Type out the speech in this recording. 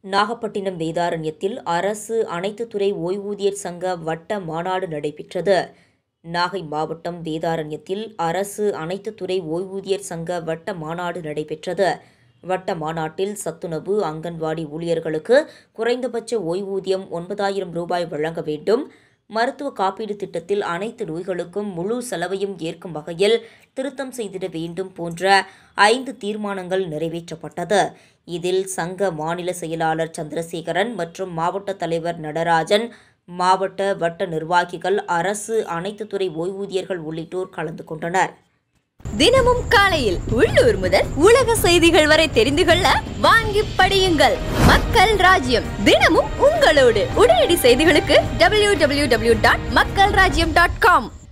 நாகப்பட்டினம் வேதாரண்யத்தில் அரசு அனைத்து துறை ஓய்வூதியர் சங்க வட்ட மாநாடு நடைபெற்றது நாகை மாவட்டம் வேதாரண்யத்தில் அரசு அனைத்து துறை ஓய்வூதியர் சங்க வட்ட மாநாடு நடைபெற்றது வட்ட மாநாட்டில் சத்துணவு அங்கன்வாடி ஊழியர்களுக்கு குறைந்தபட்ச ஓய்வூதியம் ஒன்பதாயிரம் ரூபாய் வழங்க வேண்டும் மருத்துவ காப்பீடு திட்டத்தில் அனைத்து நோய்களுக்கும் முழு செலவையும் ஏற்கும் வகையில் திருத்தம் செய்திட வேண்டும் போன்ற ஐந்து தீர்மானங்கள் நிறைவேற்றப்பட்டது இதில் சங்க மாநில செயலாளர் சந்திரசேகரன் மற்றும் மாவட்ட தலைவர் நடராஜன் மாவட்ட வட்ட நிர்வாகிகள் அரசு அனைத்து துறை ஓய்வூதியர்கள் உள்ளிட்டோர் கலந்து கொண்டனர் தினமும் காலையில் உள்ளூர் முதல் உலக செய்திகள் வரை தெரிந்து கொள்ள வாங்கி படியுங்கள் மக்கள் ராஜ்யம் தினமும் உங்களோடு உடனடி செய்திகளுக்கு டபிள்யூ டபிள்யூ டபிள்யூ டாட் மக்கள் ராஜ்யம் டாட் காம்